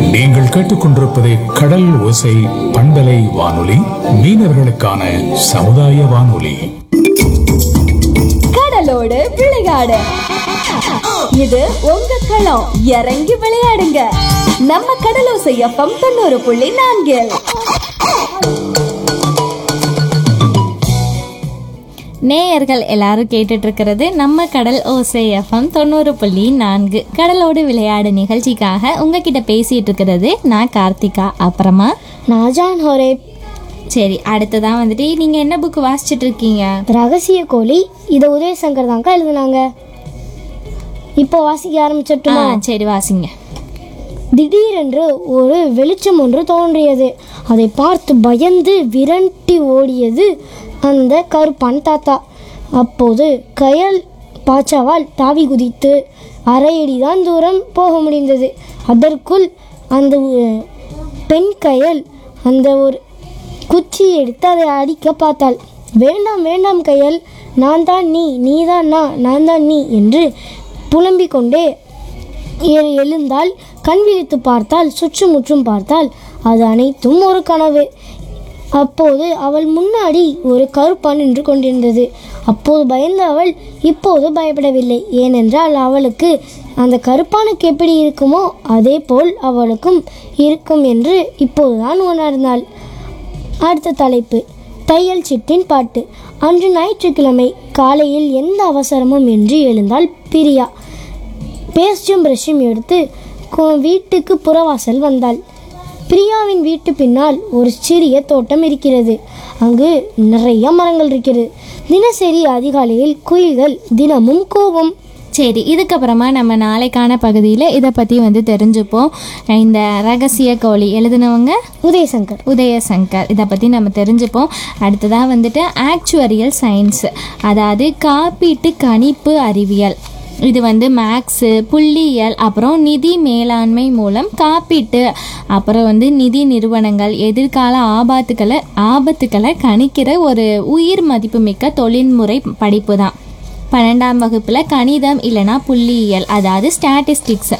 நீங்கள் கேட்டுக்கொண்டிருப்பது கடல் ஓசை பண்பலை வானொலி மீனவர்களுக்கான சமுதாய வானொலி கடலோடு விளையாடு இது உங்க களம் இறங்கி விளையாடுங்க நம்ம கடலோசை எஃப்எம் தொண்ணூறு புள்ளி நான்கில் நேயர்கள் எல்லாரும் கேட்டுட்டு இருக்கிறது நம்ம கடல் ஓசை எஃப்எம் தொண்ணூறு புள்ளி நான்கு கடலோடு விளையாடு நிகழ்ச்சிக்காக உங்ககிட்ட பேசிட்டு இருக்கிறது நான் கார்த்திகா அப்புறமா நாஜான் ஹோரே சரி அடுத்ததான் வந்துட்டு நீங்க என்ன புக் வாசிச்சுட்டு இருக்கீங்க ரகசிய கோழி இதை உதயசங்கர் தாங்க எழுதுனாங்க இப்போ வாசிக்க ஆ ஆரம்பிச்சிட்டுமா சரி வாசிங்க திடீரென்று ஒரு வெளிச்சம் ஒன்று தோன்றியது அதை பார்த்து பயந்து விரட்டி ஓடியது அந்த கருப்பான் தாத்தா அப்போது கயல் பாச்சாவால் தாவி குதித்து அரை அடிதான் தூரம் போக முடிந்தது அதற்குள் அந்த உ- பெண் கயல் அந்த ஒரு குச்சி எடுத்து அதை அடிக்க பார்த்தாள் வேண்டாம் வேண்டாம் கயல் நான் தான் நீ நீ தான் நான் நான் தான் நீ என்று புலம்பிக் கொண்டே எ- எழுந்தால் கண் விழித்து பார்த்தால் சுற்றுமுற்றும் பார்த்தால் அது அனைத்தும் ஒரு கனவு அப்போது அவள் முன்னாடி ஒரு கருப்பான் நின்று கொண்டிருந்தது அப்போது பயந்த அவள் இப்போது பயப்படவில்லை ஏனென்றால் அவளுக்கு அந்த கருப்பானுக்கு எப்படி இருக்குமோ அதே போல் அவளுக்கும் இருக்கும் என்று இப்போதுதான் உணர்ந்தாள் அடுத்த தலைப்பு தையல் சிட்டின் பாட்டு அன்று ஞாயிற்றுக்கிழமை காலையில் எந்த அவசரமும் இன்றி எழுந்தாள் பிரியா பேஸ்டும் ப்ரஷும் எடுத்து கொ- வீட்டுக்கு புறவாசல் வந்தாள் பிரியாவின் வீட்டு பின்னால் ஒரு சிறிய தோட்டம் இருக்கிறது அங்கு நிறைய மரங்கள் இருக்கிறது தினசரி அதிகாலையில் குயில்கள் தினமும் கூவும் சரி இதுக்கப்புறமா நம்ம நாளைக்கான பகுதியில் இதை பற்றி வந்து தெரிஞ்சுப்போம் இந்த ரகசிய கோழி எழுதினவங்க உதயசங்கர் உதயசங்கர் இதை பற்றி நம்ம தெரிஞ்சுப்போம் அடுத்ததாக வந்துட்டு ஆக்சுவரியல் சயின்ஸ் அதாவது காப்பீட்டு கணிப்பு அறிவியல் இது வந்து மேக்ஸு புள்ளியியல் அப்புறம் நிதி மேலாண்மை மூலம் காப்பீட்டு அப்புறம் வந்து நிதி நிறுவனங்கள் எதிர்கால ஆபத்துக்களை ஆபத்துக்களை கணிக்கிற ஒரு உயிர் மதிப்புமிக்க தொழில்முறை படிப்பு தான் பன்னெண்டாம் வகுப்பில் கணிதம் இல்லைன்னா புள்ளியியல் அதாவது ஸ்டாட்டிஸ்டிக்ஸ்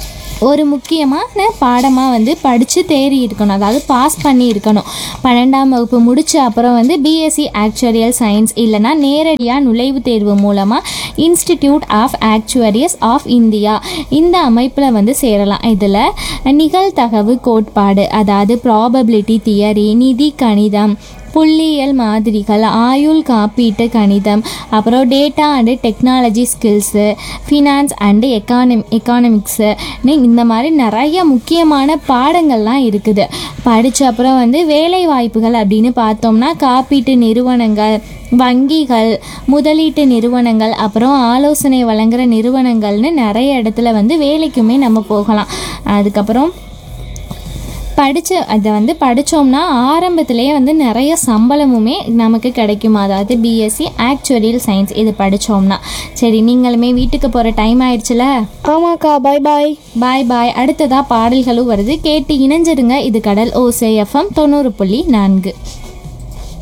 ஒரு முக்கியமான பாடமாக வந்து படித்து தேறி இருக்கணும் அதாவது பாஸ் பண்ணி இருக்கணும் பன்னெண்டாம் வகுப்பு முடிச்ச அப்புறம் வந்து பிஎஸ்சி ஆக்சுவரியல் சயின்ஸ் இல்லைன்னா நேரடியாக நுழைவுத் தேர்வு மூலமாக institute of actuaries of India இந்த அமைப்பில் வந்து சேரலாம் இதில் நிகழ்தகவு கோட்பாடு அதாவது ப்ராபபிலிட்டி தியரி நிதி கணிதம் புள்ளியியல் மாதிரிகள் ஆயுள் காப்பீட்டு கணிதம் அப்புறம் data and technology skills finance and economy economics இந்த மாதிரி நிறைய முக்கியமான பாடங்கள்லாம் இருக்குது படித்த அப்புறம் வந்து வேலை வாய்ப்புகள் அப்படின்னு பார்த்தோம்னா காப்பீட்டு நிறுவனங்கள் வங்கிகள் முதலீட்டு நிறுவனங்கள் அப்புறம் ஆலோசனை வழங்குகிற நிறுவனங்கள்னு நிறைய இடத்துல வந்து வேலைக்குமே நம்ம போகலாம் அதுக்கப்புறம் படித்த அதை வந்து படித்தோம்னா ஆரம்பத்திலேயே வந்து நிறைய சம்பளமுமே நமக்கு கிடைக்கும் அதாவது பிஎஸ்சி ஆக்சுவரியல் சயின்ஸ் இது படித்தோம்னா சரி நீங்களுமே வீட்டுக்கு போகிற டைம் ஆயிடுச்சுல ஆமாக்கா பாய் பாய் பாய் பாய் அடுத்ததாக பாடல்களும் வருது கேட்டு இணைஞ்சிருங்க இது கடல் ஓசை எஃப்எம் தொண்ணூறு புள்ளி நான்கு